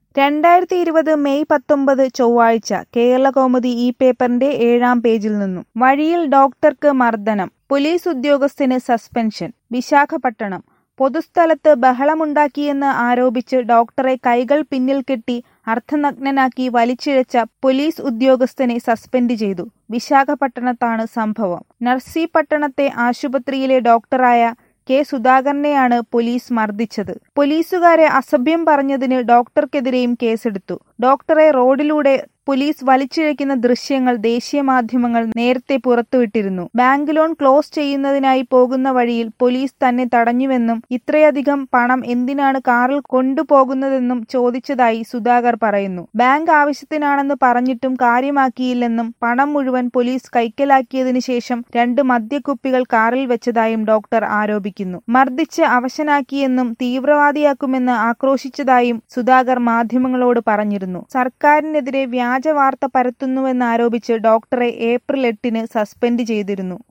രണ്ടായിരത്തി ഇരുപത് മെയ് പത്തൊമ്പത് ചൊവ്വാഴ്ച കേരളകൗമുദി ഈ പേപ്പറിന്റെ ഏഴാം പേജിൽ നിന്നും വഴിയിൽ ഡോക്ടർക്ക് മർദ്ദനം പോലീസ് ഉദ്യോഗസ്ഥന് സസ്പെൻഷൻ വിശാഖപട്ടണം പൊതുസ്ഥലത്ത് ബഹളമുണ്ടാക്കിയെന്ന് ആരോപിച്ച് ഡോക്ടറെ കൈകൾ പിന്നിൽ കെട്ടി അർദ്ധനഗ്നനാക്കി വലിച്ചിഴച്ച പോലീസ് ഉദ്യോഗസ്ഥനെ സസ്പെൻഡ് ചെയ്തു വിശാഖപട്ടണത്താണ് സംഭവം നർസീപട്ടണത്തെ ആശുപത്രിയിലെ ഡോക്ടറായ കെ സുധാകരനെയാണ് പോലീസ് മർദ്ദിച്ചത് പോലീസുകാരെ അസഭ്യം പറഞ്ഞതിന് ഡോക്ടർക്കെതിരെയും കേസെടുത്തു ഡോക്ടറെ റോഡിലൂടെ പോലീസ് വലിച്ചിഴയ്ക്കുന്ന ദൃശ്യങ്ങൾ ദേശീയ മാധ്യമങ്ങൾ നേരത്തെ പുറത്തുവിട്ടിരുന്നു ബാങ്ക് ലോൺ ക്ലോസ് ചെയ്യുന്നതിനായി പോകുന്ന വഴിയിൽ പോലീസ് തന്നെ തടഞ്ഞുവെന്നും ഇത്രയധികം പണം എന്തിനാണ് കാറിൽ കൊണ്ടുപോകുന്നതെന്നും ചോദിച്ചതായി സുധാകർ പറയുന്നു ബാങ്ക് ആവശ്യത്തിനാണെന്ന് പറഞ്ഞിട്ടും കാര്യമാക്കിയില്ലെന്നും പണം മുഴുവൻ പോലീസ് കൈക്കലാക്കിയതിനു ശേഷം രണ്ട് മദ്യക്കുപ്പികൾ കാറിൽ വെച്ചതായും ഡോക്ടർ ആരോപിക്കുന്നു മർദ്ദിച്ച് അവശനാക്കിയെന്നും തീവ്രവാദിയാക്കുമെന്ന് ആക്രോശിച്ചതായും സുധാകർ മാധ്യമങ്ങളോട് പറഞ്ഞിരുന്നു സർക്കാരിനെതിരെ വ്യാജ വാർത്ത പരത്തുന്നുവെന്നാരോപിച്ച് ഡോക്ടറെ ഏപ്രിൽ എട്ടിന് സസ്പെൻഡ് ചെയ്തിരുന്നു